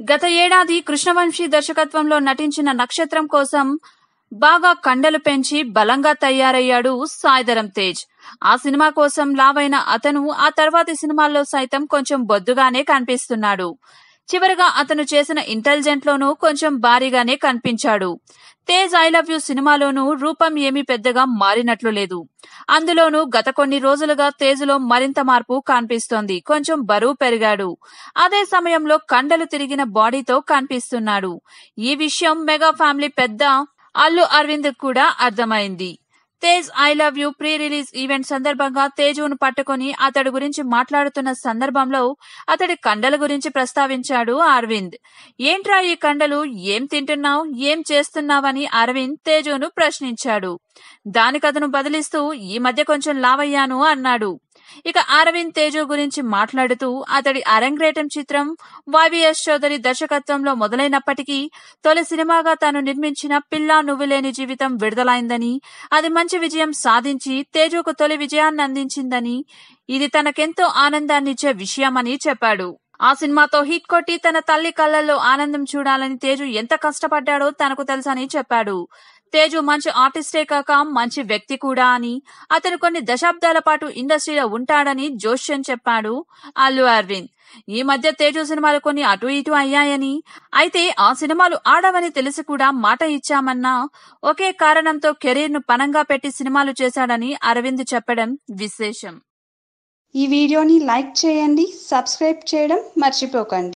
గత ఏడాది కృష్ణవంశీ దర్శకత్వంలో నటించిన నక్షత్రం కోసం బాగా కండలు పెంచి బలంగా తయారయ్యాడు సాయిధరం తేజ్ ఆ సినిమా కోసం లావైన అతను ఆ తర్వాతి సినిమాల్లో సైతం కొంచెం బొద్దుగానే కనిపిస్తున్నాడు చివరగా అతను చేసిన ఇంటెలిజెంట్ లోనూ కొంచెం భారీగానే కనిపించాడు తేజ్ ఐ లవ్ యూ సినిమాలోనూ రూపం ఏమీ పెద్దగా మారినట్లు లేదు అందులోనూ గత కొన్ని రోజులుగా తేజులో మరింత మార్పు కనిపిస్తోంది కొంచెం బరువు పెరిగాడు అదే సమయంలో కండలు తిరిగిన బాడీతో కనిపిస్తున్నాడు ఈ విషయం మెగా ఫ్యామిలీ పెద్ద అల్లు అరవింద్ కూడా అర్థమైంది Tej I love you pre release event సందర్భంగా తేజును పట్టుకొని అతడి గురించి మాట్లాడుతున్న సందర్భంలో అతడి కండల గురించి ప్రస్తావించాడు అరవింద్ ఏంట్రా ఈ కండలు ఏం తింటున్నావు ఏం చేస్తున్నావని అరవింద్ తేజును ప్రశ్నించాడు దానికి అతను బదిలిస్తూ ఈ మధ్య కొంచెం లావయ్యాను అన్నాడు ఇక అరవింద్ తేజు గురించి మాట్లాడుతూ అతడి అరంగ్రేటం చిత్రం వైవిఎస్ చౌదరి దర్శకత్వంలో మొదలైనప్పటికీ తొలి సినిమాగా తాను నిర్మించిన పిల్లా నువ్వు లేని జీవితం విడుదలైందని అది మంచి విజయం సాధించి తేజుకు తొలి విజయాన్ని అందించిందని ఇది తనకెంతో ఆనందాన్నిచ్చే విషయమని చెప్పాడు ఆ సినిమాతో హిట్ కొట్టి తన తల్లి కళ్ళల్లో ఆనందం చూడాలని తేజు ఎంత కష్టపడ్డాడో తనకు తెలుసని చెప్పాడు తేజు మంచి ఆర్టిస్టే కాక మంచి వ్యక్తి కూడా అని అతను కొన్ని దశాబ్దాల పాటు ఇండస్ట్రీలో ఉంటాడని జోష్యం చెప్పాడు అల్లు అరవింద్ ఈ మధ్య తేజు సినిమాలు కొన్ని అటు ఇటు అయ్యాయని అయితే ఆ సినిమాలు ఆడవని తెలిసి కూడా మాట ఇచ్చామన్నా ఒకే కారణంతో కెరీర్ ను పనంగా పెట్టి సినిమాలు చేశాడని అరవింద్ చెప్పడం విశేషం ఈ వీడియోని లైక్ చేయండి సబ్స్క్రైబ్ చేయడం మర్చిపోకండి